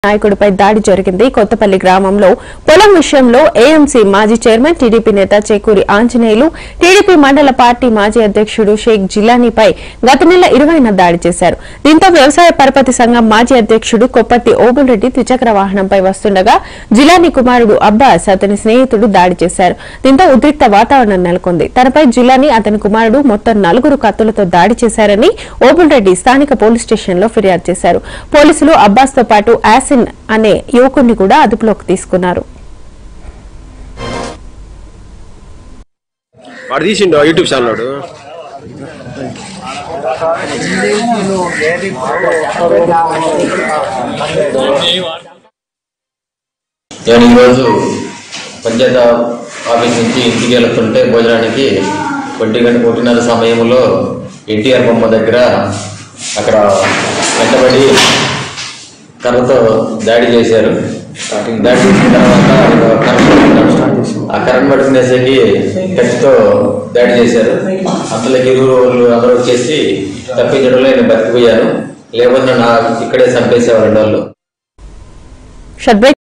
నాయకుడిపై దాడి జరిగింది కొత్తపల్లి గ్రామంలో పొలం విషయంలో ఏఎంసీ మాజీ చైర్మన్ టీడీపీ నేత చేకూరి ఆంజనేయులు టీడీపీ మండల పార్టీ మాజీ అధ్యక్షుడు షేక్ జిలానీపై గత నెల ఇరవైన దాడి చేశారు దీంతో వ్యవసాయ పరపతి సంఘం మాజీ అధ్యక్షుడు కొప్పర్తి ఓబుల్రెడ్డి ద్విచక్ర వాహనంపై వస్తుండగా జిలానీ కుమారుడు అబ్బాస్ అతని స్నేహితుడు దాడి చేశారు దీంతో ఉద్రిక్త వాతావరణం నెలకొంది తనపై జిలానీ అతని కుమారుడు మొత్తం నలుగురు కత్తులతో దాడి చేశారని ఓబుల్రెడ్డి స్థానిక పోలీస్ స్టేషన్లో ఫిర్యాదు చేశారు పోలీసులు అబ్బాస్ తో పాటు యాసిన్ అనే యువకుడిని కూడా అదుపులోకి తీసుకున్నారు వాడు తీసిండు యూట్యూబ్ ఛానల్ వాడు నేను ఈరోజు పంచాయతీ ఆఫీస్ నుంచి ఇంటికి వెళ్తుంటే భోజనానికి ఒంటి గంట ఒకటిన్నర సమయంలో ఎన్టీఆర్ బొమ్మ దగ్గర అక్కడ వెంటబడి కర్రతో దాడి చేశారు దాడి చేసిన తర్వాత కరెంట్ ఆ కరెంట్ పట్టుకునేసరికి కత్తితో దాడి చేశారు అంతలోకి ఇరువురు వాళ్ళు అందరూ వచ్చేసి తప్పించడంలో నేను బతికిపోయాను లేకపోతే నా ఇక్కడే చంపేసేవారు వాళ్ళు షడ్బై